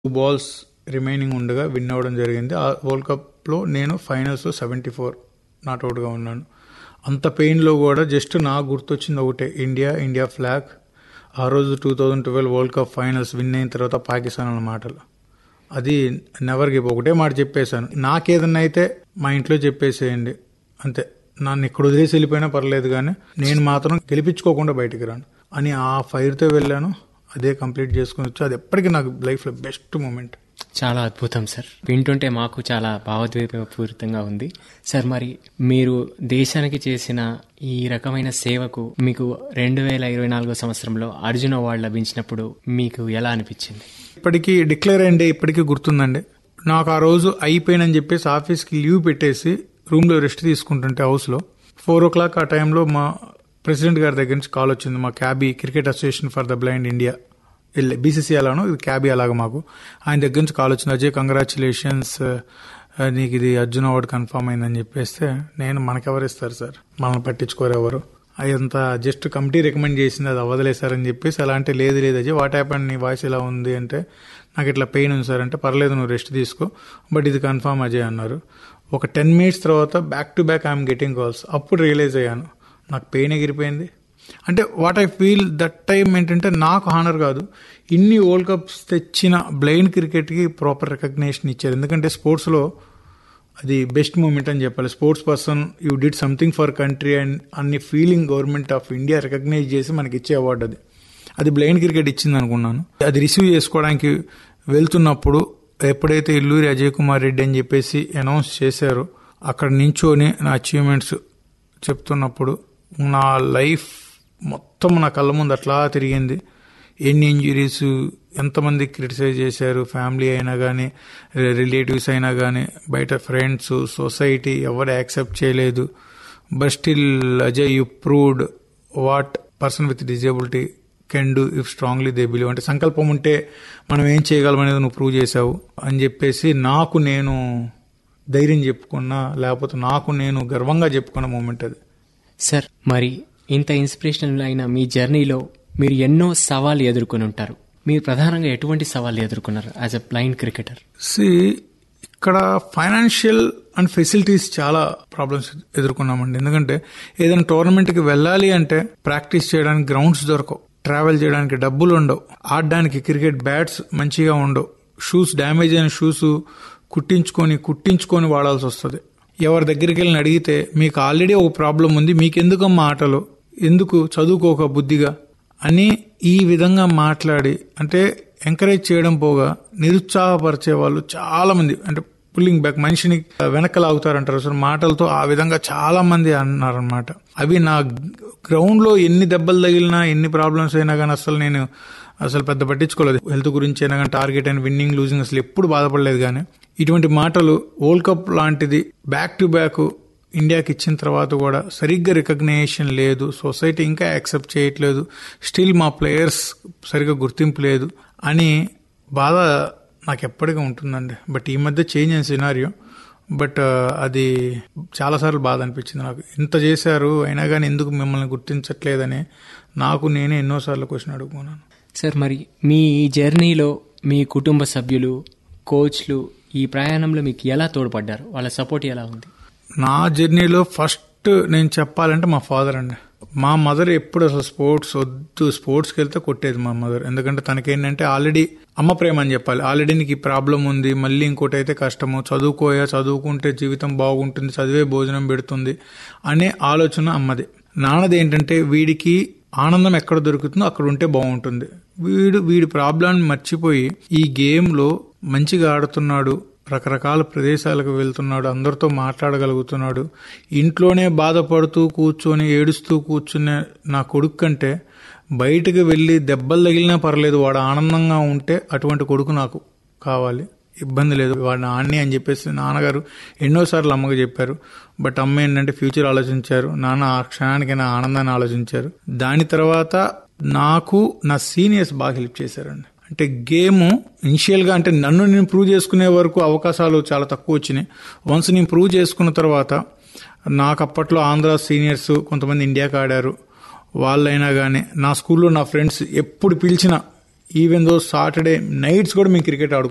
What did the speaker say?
balls remaining ఉండగా win అవ్వడం జరిగింది ఆ వరల్డ్ కప్లో నేను ఫైనల్స్లో సెవెంటీ ఫోర్ నాట్అవుట్గా ఉన్నాను అంత పెయిన్లో కూడా జస్ట్ నాకు గుర్తొచ్చింది ఒకటే ఇండియా ఇండియా ఫ్లాగ్ ఆ రోజు two thousand twelve world cup finals win అయిన తర్వాత పాకిస్తాన్ అన్న మాటలు అది నెవర్ గివ్ ఒకటే మాట చెప్పేశాను నాకేదన్నా అయితే మా ఇంట్లో చెప్పేసేయండి అంతే నన్ను ఇక్కడ వదిలేసి వెళ్ళిపోయినా పర్లేదు కానీ నేను మాత్రం గెలిపించుకోకుండా బయటికి రాను అని ఆ ఫైర్తో వెళ్ళాను అదే కంప్లీట్ చేసుకుని వచ్చి అది ఎప్పటికీ నాకు లైఫ్లో బెస్ట్ మూమెంట్ చాలా అద్భుతం సార్ వింటుంటే మాకు చాలా భావోద్వేగపూరితంగా ఉంది సార్ మరి మీరు దేశానికి చేసిన ఈ రకమైన సేవకు మీకు రెండు వేల ఇరవై నాలుగో సంవత్సరంలో అర్జున్ అవార్డు లభించినప్పుడు మీకు ఎలా అనిపించింది ఇప్పటికీ డిక్లేర్ అయ్యిండే ఇప్పటికీ గుర్తుందండి నాకు ఆ రోజు అయిపోయినని చెప్పేసి ఆఫీస్కి లీవ్ పెట్టేసి రూమ్లో రెస్ట్ తీసుకుంటుంటే హౌస్లో ఫోర్ ఓ క్లాక్ ఆ టైంలో మా ప్రెసిడెంట్ గారి దగ్గర నుంచి కాల్ వచ్చింది మా CABI cricket association for the blind India BCC అలాను ఇది క్యాబీ అలాగా మాకు ఆయన దగ్గర నుంచి కాల్ వచ్చింది అజయ్ కంగ్రాచులేషన్స్ నీకు ఇది అర్జున్ అవార్డు కన్ఫర్మ్ అయిందని చెప్పేస్తే నేను మనకెవరు ఇస్తారు సార్ మనల్ని పట్టించుకోరు ఎవరు అదంతా జస్ట్ కమిటీ రికమెండ్ చేసింది అది అవ్వదలే సార్ అని చెప్పేసి అలా అంటే లేదు లేదు అజయ్ వాట్ హ్యాపన్ నీ వాయిస్ ఎలా ఉంది అంటే నాకు ఇట్లా పెయిన్ ఉంది సార్ అంటే పర్లేదు నువ్వు రెస్ట్ తీసుకో బట్ ఇది కన్ఫర్మ్ అజయ్ అన్నారు ఒక టెన్ మినిట్స్ తర్వాత back to back I'm getting calls అప్పుడు రియలైజ్ అయ్యాను నాకు పెయిన్ ఎగిరిపోయింది అంటే what I feel that time ఏంటంటే నాకు హానర్ కాదు ఇన్ని వరల్డ్ కప్స్ తెచ్చిన బ్లైండ్ క్రికెట్కి ప్రాపర్ రికగ్నేషన్ ఇచ్చారు ఎందుకంటే స్పోర్ట్స్లో అది బెస్ట్ మూమెంట్ అని చెప్పాలి sports person you did something for country and అన్ని feeling government of India recognize చేసి మనకి ఇచ్చే అవార్డు అది అది బ్లైండ్ క్రికెట్ ఇచ్చింది అనుకున్నాను అది రిసీవ్ చేసుకోవడానికి వెళ్తున్నప్పుడు ఎప్పుడైతే ఇల్లూరి అజయ్ కుమార్ రెడ్డి అని చెప్పేసి అనౌన్స్ చేశారో అక్కడ నించోని నా అచీవ్మెంట్స్ చెప్తున్నప్పుడు నా లైఫ్ మొత్తం నా కళ్ళ ముందు అట్లా తిరిగింది ఎన్ని ఇంజురీస్ ఎంతమంది క్రిటిసైజ్ చేశారు ఫ్యామిలీ అయినా కానీ రిలేటివ్స్ అయినా కానీ బయట ఫ్రెండ్స్ సొసైటీ ఎవరు యాక్సెప్ట్ చేయలేదు but still Ajay you proved what person with disability can do if strongly they believe అంటే సంకల్పం ఉంటే మనం ఏం చేయగలం అనేది నువ్వు ప్రూవ్ చేసావు అని చెప్పేసి నాకు నేను ధైర్యం చెప్పుకున్నా లేకపోతే నాకు నేను గర్వంగా చెప్పుకున్న మూమెంట్ అది సార్ మరి ఇంత ఇన్స్పిరేషనల్ అయిన మీ జర్నీలో మీరు ఎన్నో సవాళ్ళు ఎదుర్కొని ఉంటారు మీరు ప్రధానంగా ఎటువంటి సవాళ్ళు ఎదుర్కొన్నారు యాజ్ ఎ బ్లైండ్ క్రికెటర్ సి ఇక్కడ ఫైనాన్షియల్ అండ్ ఫెసిలిటీస్ చాలా ప్రాబ్లమ్స్ ఎదుర్కొన్నామండి ఎందుకంటే ఏదైనా టోర్నమెంట్కి వెళ్ళాలి అంటే ప్రాక్టీస్ చేయడానికి గ్రౌండ్స్ దొరకవు ట్రావెల్ చేయడానికి డబ్బులు ఉండవు ఆడడానికి క్రికెట్ బ్యాట్స్ మంచిగా ఉండవు షూస్ డ్యామేజ్ అయిన షూస్ కుట్టించుకొని కుట్టించుకొని వాడాల్సి వస్తుంది ఎవరి దగ్గరికి వెళ్ళి అడిగితే మీకు ఆల్రెడీ ఒక ప్రాబ్లం ఉంది మీకు ఎందుకమ్మా ఆటలు ఎందుకు చదువుకోక బుద్ధిగా అని ఈ విధంగా మాట్లాడి అంటే ఎంకరేజ్ చేయడం పోగా నిరుత్సాహపరిచే వాళ్ళు చాలా మంది అంటే పుల్లింగ్ బ్యాక్ మనిషిని వెనక లాగుతారంటారు అసలు మాటలతో ఆ విధంగా చాలా మంది అన్నారనమాట అవి నా గ్రౌండ్ లో ఎన్ని దెబ్బలు తగిలినా ఎన్ని ప్రాబ్లమ్స్ అయినా కానీ అసలు నేను అసలు పెద్ద పట్టించుకోలేదు హెల్త్ గురించి అయినా కానీ టార్గెట్ అండ్ విన్నింగ్ లూజింగ్ అసలు ఎప్పుడు బాధపడలేదు కానీ ఇటువంటి మాటలు వరల్డ్ కప్ లాంటిది బ్యాక్ టు బ్యాక్ ఇండియాకి ఇచ్చిన తర్వాత కూడా సరిగ్గా రికగ్నేషన్ లేదు సొసైటీ ఇంకా యాక్సెప్ట్ చేయట్లేదు స్టిల్ మా ప్లేయర్స్ సరిగ్గా గుర్తింపు లేదు అని బాధ నాకు ఎప్పటికీ ఉంటుందండి బట్ ఈ మధ్య చేంజ్ అయిన సినారియో బట్ అది చాలాసార్లు బాధ అనిపించింది నాకు ఇంత చేశారు అయినా కానీ ఎందుకు మిమ్మల్ని గుర్తించట్లేదని నాకు నేనే ఎన్నోసార్లు క్వశ్చన్ అడుగుకున్నాను సార్ మరి మీ జర్నీలో మీ కుటుంబ సభ్యులు కోచ్లు ఈ ప్రయాణంలో మీకు ఎలా తోడ్పడ్డారు వాళ్ళ సపోర్ట్ ఎలా ఉంది నా జర్నీలో ఫస్ట్ నేను చెప్పాలంటే మా ఫాదర్ అండి మా మదర్ ఎప్పుడు అసలు స్పోర్ట్స్ వద్దు స్పోర్ట్స్కి వెళ్తే కొట్టేది మా మదర్ ఎందుకంటే తనకేంటంటే ఆల్రెడీ అమ్మ ప్రేమ అని చెప్పాలి ఆల్రెడీ నీకు ఈ ప్రాబ్లం ఉంది మళ్ళీ ఇంకోటి అయితే కష్టము చదువుకోయా చదువుకుంటే జీవితం బాగుంటుంది చదివే భోజనం పెడుతుంది అనే ఆలోచన అమ్మది నాన్నది ఏంటంటే వీడికి ఆనందం ఎక్కడ దొరుకుతుందో అక్కడ ఉంటే బాగుంటుంది వీడు వీడి ప్రాబ్లం మర్చిపోయి ఈ గేమ్లో మంచిగా ఆడుతున్నాడు రకరకాల ప్రదేశాలకు వెళ్తున్నాడు అందరితో మాట్లాడగలుగుతున్నాడు ఇంట్లోనే బాధపడుతూ కూర్చొని ఏడుస్తూ కూర్చునే నా కొడుకు కంటే బయటకు వెళ్ళి దెబ్బలు తగిలినా పర్లేదు వాడు ఆనందంగా ఉంటే అటువంటి కొడుకు నాకు కావాలి ఇబ్బంది లేదు వాడిని ఆన్ని అని చెప్పేసి నాన్నగారు ఎన్నోసార్లు అమ్మకు చెప్పారు బట్ అమ్మ ఏంటంటే ఫ్యూచర్ ఆలోచించారు నాన్న ఆ క్షణానికి నా ఆనందాన్ని ఆలోచించారు దాని తర్వాత నాకు నా సీనియర్స్ బాగా హెల్ప్ చేశారండి అంటే గేమ్ ఇనిషియల్గా అంటే నన్ను నేను ప్రూవ్ చేసుకునే వరకు అవకాశాలు చాలా తక్కువ వచ్చినాయి వన్స్ నేను ప్రూవ్ చేసుకున్న తర్వాత నాకు అప్పట్లో ఆంధ్ర సీనియర్స్ కొంతమంది ఇండియాకి ఆడారు వాళ్ళైనా కానీ నా స్కూల్లో నా ఫ్రెండ్స్ ఎప్పుడు పిలిచినా ఈవెన్ దో సాటర్డే నైట్స్ కూడా మేము క్రికెట్ ఆడుకున్నాం